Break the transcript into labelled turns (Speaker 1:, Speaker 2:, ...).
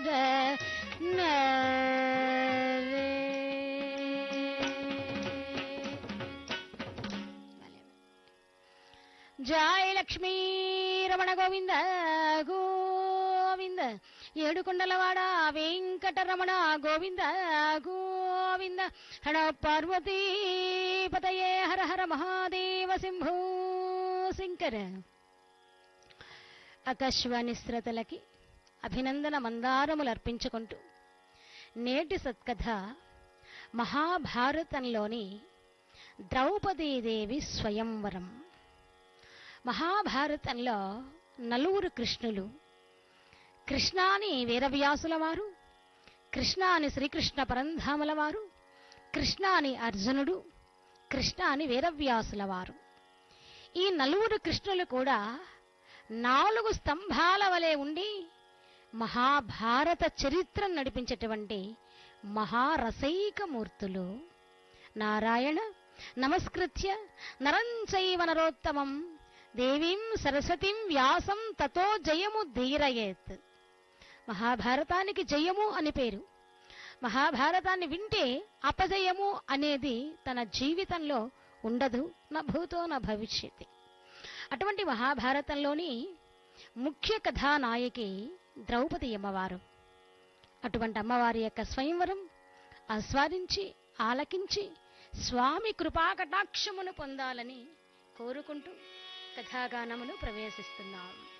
Speaker 1: జయ లక్ష్మీ రమణ గోవింద గోవింద ఏడుకొండలవాడ వెంకటరమణ గోవింద గోవింద హర పార్వతీ పతయే హర హర మహాదేవ శంభో శంకర ఆకాశవాణి శ్రోతలకి అభినందన మందారములు అర్పించుకుంటూ నేటి సత్కథ మహాభారతంలోని ద్రౌపదీదేవి స్వయంవరం మహాభారతంలో నలుగురు కృష్ణులు కృష్ణాని వీరవ్యాసుల వారు కృష్ణాని శ్రీకృష్ణ పరంధాముల వారు కృష్ణాని అర్జునుడు కృష్ణాని వీరవ్యాసుల వారు ఈ నలుగురు కృష్ణులు కూడా నాలుగు స్తంభాల వలె ఉండి మహాభారత చరిత్రను నడిపించేటువంటి మహారసైక మూర్తులు నారాయణ నమస్కృత్య నరం చైవ నరోత్తమం దేవీం సరస్వతిం వ్యాసం తతో జయము ధీరయేత్ మహాభారతానికి జయము అని పేరు మహాభారతాన్ని వింటే అపజయము అనేది తన జీవితంలో ఉండదు నా భూతో నా భవిష్యత్ అటువంటి మహాభారతంలోని ముఖ్య కథానాయకి ద్రౌపది అమ్మవారు అటువంటి అమ్మవారి యొక్క స్వయంవరం ఆస్వాదించి ఆలకించి స్వామి కృపాకటాక్షమును పొందాలని కోరుకుంటూ కథాగానమును ప్రవేశిస్తున్నాం